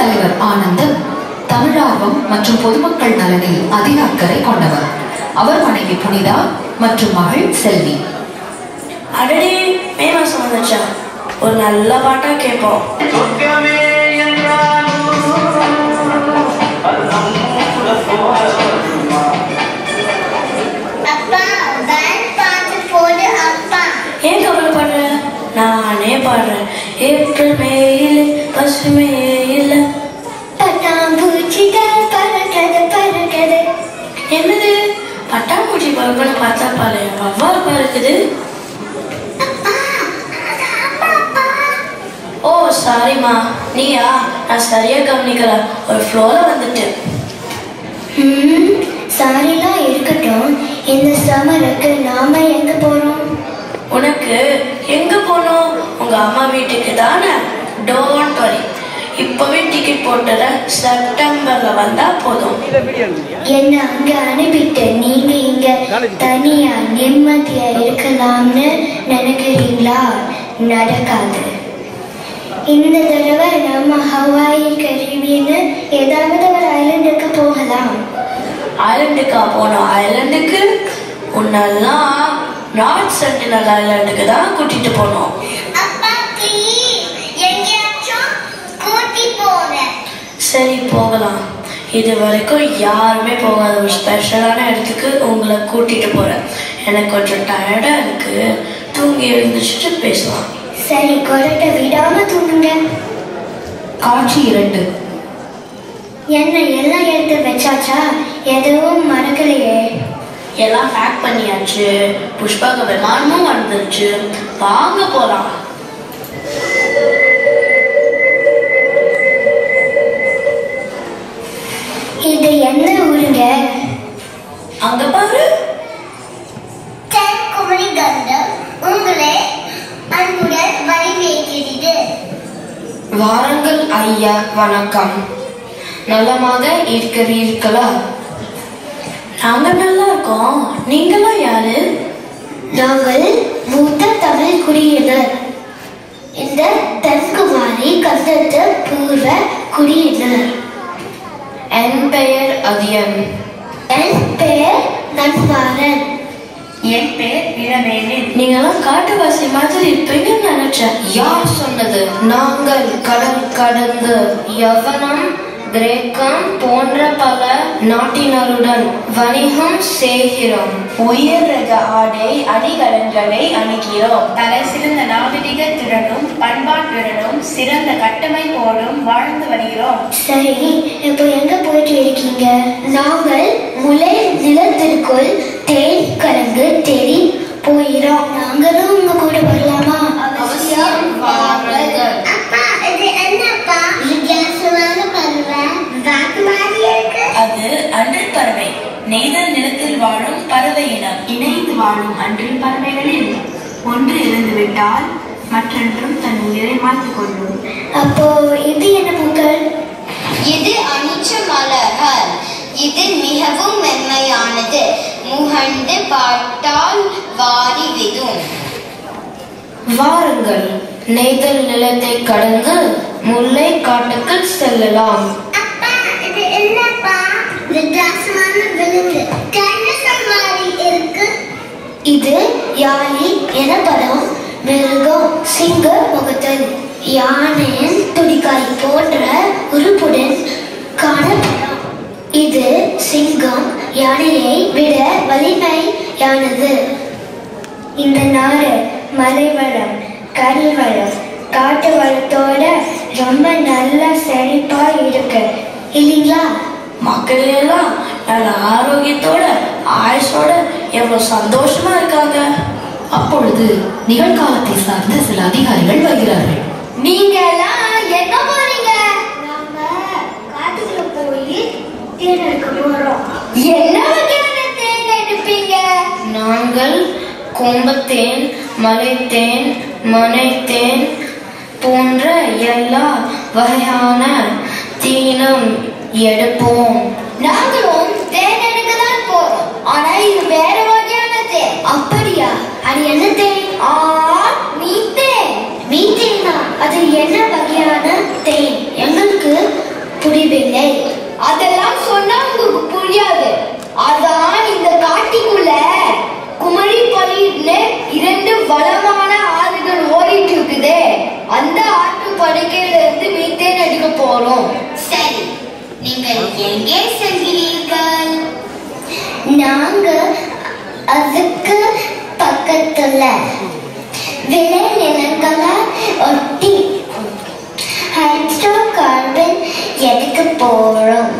தலைவர் ஆனந்தன் தமிழார்வம் மற்றும் பொதுமக்கள் நலனில் அதிக அக்கறை கொண்டவர் அவர் மனைவி புனிதா மற்றும் மகள் செல்வி அடடே மே மாசம் வந்துச்சா ஒரு நல்ல பாட்டா கேட்போம் சொர்க்கமே என்றாலும் அது நம்மூட போறதுமா அப்பா பேண்ட் பாட்டு போடு அப்பா ஏன் கவலைப்படுற நானே பாடுறேன் ஏப்ரல் மேயில் பசுமையில் பட்டாம்பூச்சிகள் பறக்கிறது பறக்கிறது என்னது பட்டாம்பூச்சி பறக்கன்னு பார்த்தா பாரு வவ்வால் பறக்குது ஓ சாரிம்மா நீயா நான் சரியா கவனிக்கல ஒரு ஃப்ளோல வந்துட்டேன் ம் சாரிலாம் இருக்கட்டும் இந்த சம்மருக்கு நாம எங்க போறோம் உனக்கு எங்க போகணும் உங்க அம்மா வீட்டுக்கு தானே டோன்ட் வரி இப்பவே டிக்கெட் போட்டுற செப்டம்பர்ல வந்தா போதும் என்ன அங்க அனுப்பிட்டு நீங்க இங்க தனியா நிம்மதியா இருக்கலாம்னு நினைக்கிறீங்களா நடக்காது இந்த தடவை நம்ம ஹவாய் கரீபியன்னு ஏதாவது ஒரு ஐலண்டுக்கு போகலாம் ஐலண்டுக்கா போனோம் ஐலண்டுக்கு உன்னெல்லாம் நார்த் சென்டினல் ஐலாண்டுக்கு தான் கூட்டிட்டு போனோம் அப்பா ப்ளீஸ் எங்கேயாச்சும் கூட்டி போறேன் சரி போகலாம் இது வரைக்கும் யாருமே போகாத ஒரு ஸ்பெஷலான இடத்துக்கு உங்களை கூட்டிட்டு போறேன் எனக்கு கொஞ்சம் டயர்டா இருக்கு தூங்கி எழுந்திரிச்சிட்டு பேசலாம் சரி கொரட்டை விடாம தூங்குங்க காட்சி இரண்டு என்ன எல்லாம் எடுத்து வச்சாச்சா எதுவும் மறக்கலையே எல்லாம் பேக் பண்ணியாச்சு புஷ்பாக விமானமும் வந்துருச்சு வாங்க போலாம் இது என்ன ஊருங்க அங்க பாரு தென்குமரி கண்டம் உங்களை அன்புடன் வரவேற்கிறது வாருங்கள் ஐயா வணக்கம் நலமாக இருக்கிறீர்களா நாங்க நல்லா இருக்கோம் நீங்களாம் யாரு நாங்கள் மூத்த தமிழ் குடியினர் இந்த தென்குமாரி கண்டத்து பூர்வ குடியினர் என் பெயர் அதியன் என் பெயர் நன்மாறன் என் பேர் இளவேலின் நீங்களாம் காட்டுவாசி மாதிரி இருப்பீங்கன்னு நினைச்சேன் யார் சொன்னது நாங்கள் கடல் கடந்து யவனம் கிரேக்கம் போன்ற பல நாட்டினருடன் வணிகம் செய்கிறோம் உயர் ரக ஆடை அணிகலன்களை அணிகிறோம் தலை சிறந்த நாகரிக திறனும் பண்பாட்டுடனும் சிறந்த கட்டமைப்போடும் வாழ்ந்து வருகிறோம் சரி இப்போ எங்க போயிட்டு இருக்கீங்க நாங்கள் முளை நிலத்திற்குள் தேன் கலந்து தேடி போயிடும் நாங்களும் உங்க கூட வரலாமா அவசியம் வாருங்கள். அப்பா இது என்னப்பா வித்தியாசமான பறவை வாக்கு மாதிரி இருக்கு அது அன்றில் பறவை நெய்தல் நிலத்தில் வாழும் பறவை இனம் இணைந்து வாழும் அன்றில் பறவைகளில் ஒன்று இறந்துவிட்டால் மற்றொன்றும் தன் உயிரை மாற்றிக் கொள்ளும் அப்போ இது என்ன பூக்கள் இது அனிச்ச மலர்கள் இது மிகவும் மென்மையானது முகண்டு பாட்டால் வாரி விடும் வாருங்கள் நெய்தல் நிலத்தை கடந்து முல்லை காட்டுக்கு செல்லலாம் அப்பா இது என்னப்பா வித்தியாசமான விலங்கு டைனோசர் மாதிரி இருக்கு இது யாழி எனப்படும் மிருகம் சிங்க முகத்தில் யானையின் துடிக்காய் போன்ற உறுப்புடன் காணப்படும் இது சிங்கம் யானையை விட வலிமையானது இந்த நாடு மலைவளம் கடல் வளம் காட்டு வளத்தோட ரொம்ப நல்ல செழிப்பா இருக்கு இல்லைங்களா மக்கள் எல்லாம் நல்ல ஆரோக்கியத்தோட ஆயுசோட எவ்வளவு சந்தோஷமா இருக்காங்க அப்பொழுது நிகழ்காலத்தை சார்ந்த சில அதிகாரிகள் வருகிறார்கள் நீங்க எல்லாம் எங்க போறீங்க நாம காட்டுக்குள்ள போய் தேன் எடுக்க போறோம் என்ன வகையான தேன் எடுப்பீங்க நாங்கள் கொம்பத்தேன் மலைத்தேன் மனைத்தேன் போன்ற எல்லா வகையான தீனம் எடுப்போம் நாங்களும் தேன் எடுக்க தான் போறோம் ஆனா இது வேற வகையான தேன் அப்படியா அது என்ன தேன் ஆ மீத்தேன் மீத்தேனா அது என்ன வகையான தேன் எங்களுக்கு அதுக்கு பக்கத்துல விளை நிலங்களை ஒட்டி ஹைட்ரோ கார்பன் எதுக்கு போறோம்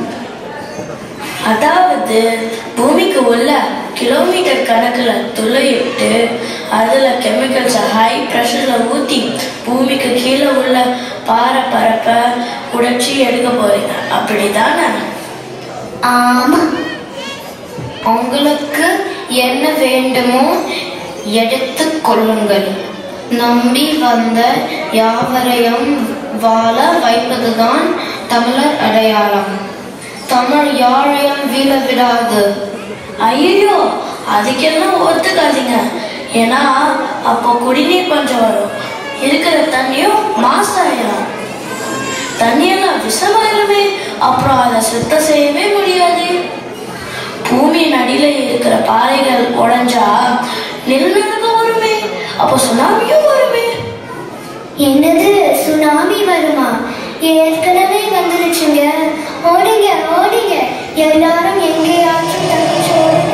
அதாவது பூமிக்கு உள்ள கிலோமீட்டர் கணக்குல துளையிட்டு அதுல கெமிக்கல்ஸை ஹை ப்ரெஷர்ல ஊத்தி பூமிக்கு கீழே உள்ள பாறை பரப்பை உடைச்சி எடுக்க போறீங்க அப்படிதானே ஆமா உங்களுக்கு என்ன வேண்டுமோ எடுத்துக் கொள்ளுங்கள் நம்பி வந்த யாவரையும் வாழ வைப்பதுதான் தமிழர் அடையாளம் தமிழ் யாரையும் வீழ விடாது ஐயோ அதுக்கெல்லாம் ஒத்துக்காதீங்க ஏன்னா அப்போ குடிநீர் பஞ்சம் வரும் இருக்கிற தண்ணியும் மாசாயிரும் தண்ணியெல்லாம் விஷமாயிருமே அப்புறம் அதை சுத்தம் செய்யவே முடியாது பூமியின் அடியில இருக்கிற பாறைகள் உடைஞ்சா நிலநடுக்கம் வருமே அப்போ சுனாமியும் வருமே என்னது சுனாமி வருமா ஏற்கனவே வந்துருச்சுங்க ஓடுங்க ஓடுங்க எல்லாரும் எங்கேயாச்சும் தப்பிச்சு ஓடுங்க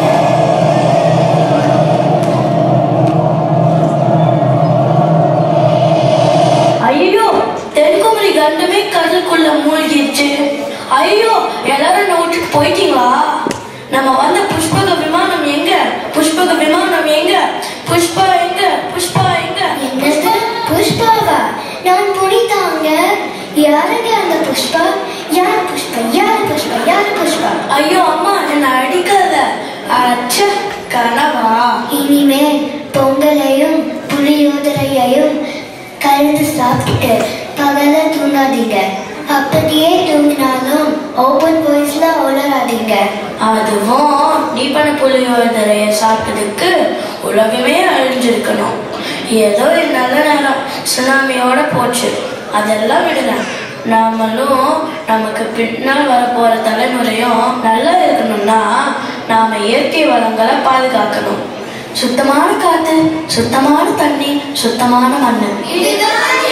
ஐயோ தென்குமரி கண்டமே கடலுக்குள்ள மூழ்கிடுச்சு ஐயோ எல்லாரும் என்னை விட்டுட்டு போயிட்டீங்களா நம்ம வந்த புஷ்பக விமானம் எங்க புஷ்பக விமானம் எங்க புஷ்பா எங்க புஷ்பா எங்க என்னது புஷ்பாவா நான் புனிதாங்க யாருங்க அந்த புஷ்பா யார் புஷ்பா யார் புஷ்பா யார் புஷ்பா ஐயோ அம்மா என்ன அடிக்காத அச்ச கனவா இனிமே பொங்கலையும் புளியோதரையையும் கலந்து சாப்பிட்டு பகல தூங்காதீங்க அப்படியே தூங்கினாலும் ஓப்பன் வாய்ஸ்ல உளராதீங்க அதுவும் நீ பண்ண புளியோதரைய சாப்பிட்டதுக்கு உலகமே அழிஞ்சிருக்கணும் ஏதோ ஒரு நல்ல நேரம் சுனாமியோட போச்சு அதெல்லாம் விடுங்க நாமளும் நமக்கு பின்னால் வரப்போற தலைமுறையும் நல்லா இருக்கணும்னா நாம இயற்கை வளங்களை பாதுகாக்கணும் சுத்தமான காத்து சுத்தமான தண்ணி சுத்தமான மண்ணு இதுதான்